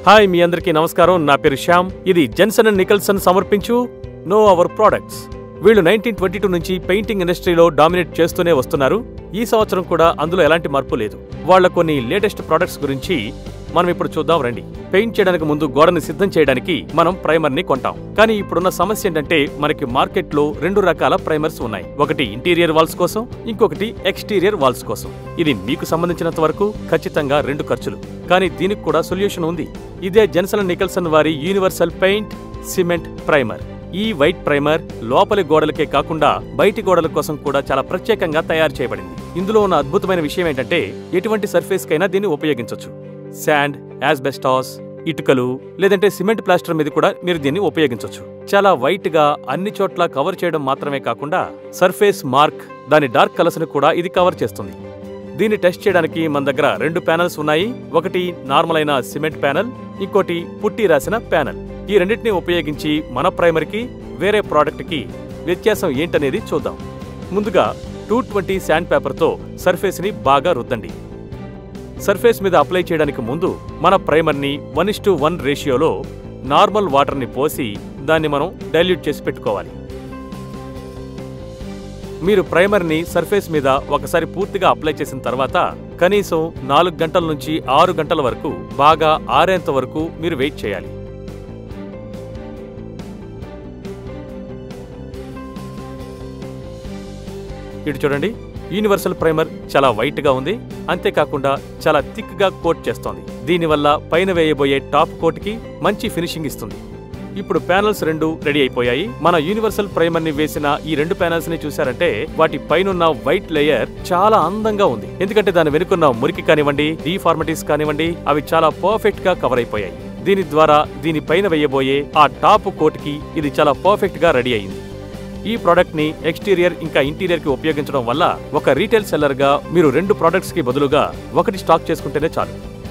hi మీ అందరికీ నమస్కారం నా పేరు శ్యామ్ ఇది జెన్సన్ అండ్ నికల్సన్ సమర్పించు నో అవర్ ప్రొడక్ట్స్ వీళ్ళు నైన్టీన్ ట్వంటీ టూ నుంచి పెయింటింగ్ ఇండస్ట్రీలో డామినేట్ చేస్తూనే వస్తున్నారు ఈ సంవత్సరం కూడా అందులో ఎలాంటి మార్పు లేదు వాళ్ళ కొన్ని లేటెస్ట్ ప్రొడక్ట్స్ గురించి మనం ఇప్పుడు చూద్దాం రండి పెయింట్ చేయడానికి ముందు గోడని సిద్ధం చేయడానికి మనం ప్రైమర్ ని కొంటాం కానీ ఇప్పుడున్న సమస్య ఏంటంటే మనకి మార్కెట్ లో రెండు రకాల ప్రైమర్స్ ఉన్నాయి ఒకటి ఇంటీరియర్ వాల్స్ కోసం ఇంకొకటి ఎక్స్టీరియర్ వాల్స్ కోసం ఇది మీకు సంబంధించినంత వరకు ఖచ్చితంగా రెండు ఖర్చులు కానీ దీనికి కూడా సొల్యూషన్ ఉంది ఇదే జెన్సన్ నికల్సన్ వారి యూనివర్సల్ పెయింట్ సిమెంట్ ప్రైమర్ ఈ వైట్ ప్రైమర్ లోపలి గోడలకే కాకుండా బయటి గోడల కోసం కూడా చాలా ప్రత్యేకంగా తయారు చేయబడింది ఇందులో ఉన్న అద్భుతమైన విషయం ఏంటంటే ఎటువంటి సర్ఫేస్ కైనా దీన్ని ఉపయోగించవచ్చు శాండ్ యాస్బెస్టాస్ ఇటుకలు లేదంటే సిమెంట్ ప్లాస్టర్ మీద కూడా మీరు దీన్ని ఉపయోగించవచ్చు చాలా వైట్ గా అన్ని చోట్ల కవర్ చేయడం మాత్రమే కాకుండా సర్ఫేస్ మార్క్ దాని డార్క్ కలర్స్ ని కూడా ఇది కవర్ చేస్తుంది దీన్ని టెస్ట్ చేయడానికి మన దగ్గర రెండు ప్యానల్స్ ఉన్నాయి ఒకటి నార్మల్ అయిన సిమెంట్ ప్యానల్ ఇంకోటి పుట్టి రాసిన ప్యానల్ ఈ రెండింటిని ఉపయోగించి మన ప్రైమర్కి వేరే ప్రోడక్ట్ కి వ్యత్యాసం ఏంటనేది చూద్దాం ముందుగా టూ ట్వంటీ శాండ్ పేపర్తో సర్ఫేస్ ని బాగా రుద్దండి సర్ఫేస్ మీద అప్లై చేయడానికి ముందు మన ప్రైమర్ని వన్ ఇస్ టు వన్ రేషియోలో నార్మల్ వాటర్ని పోసి దాన్ని మనం డైల్యూట్ చేసి పెట్టుకోవాలి మీరు ప్రైమర్ని సర్ఫేస్ మీద ఒకసారి పూర్తిగా అప్లై చేసిన తర్వాత కనీసం నాలుగు గంటల నుంచి ఆరు గంటల వరకు బాగా ఆరేంత వరకు మీరు వెయిట్ చేయాలి ఇటు చూడండి యూనివర్సల్ ప్రైమర్ చాలా వైట్ గా ఉంది అంతేకాకుండా చాలా థిక్ గా కోట్ చేస్తోంది దీనివల్ల పైన వేయబోయే టాప్ కోట్ కి మంచి ఫినిషింగ్ ఇస్తుంది ఇప్పుడు ప్యానల్స్ రెండు రెడీ అయిపోయాయి మన యూనివర్సల్ ప్రైమర్ ని వేసిన ఈ రెండు ప్యానల్స్ ని చూసారంటే వాటి పైనున్న వైట్ లేయర్ చాలా అందంగా ఉంది ఎందుకంటే దాని వెనుకున్న మురికి కానివ్వండి డీఫార్మటీస్ కానివ్వండి అవి చాలా పర్ఫెక్ట్ గా కవర్ అయిపోయాయి దీని ద్వారా దీని పైన వేయబోయే ఆ టాప్ కోట్ కి ఇది చాలా పర్ఫెక్ట్ గా రెడీ అయింది ఈ ప్రోడక్ట్ ని ఎక్స్టీరియర్ ఇంకా ఇంటీరియర్ కి ఉపయోగించడం వల్ల ఒక రీటైల్ సెల్లర్ గా మీరు రెండు ప్రొడక్ట్స్ కి బదులుగా ఒకటి స్టాక్ చేసుకుంటేనే చాలు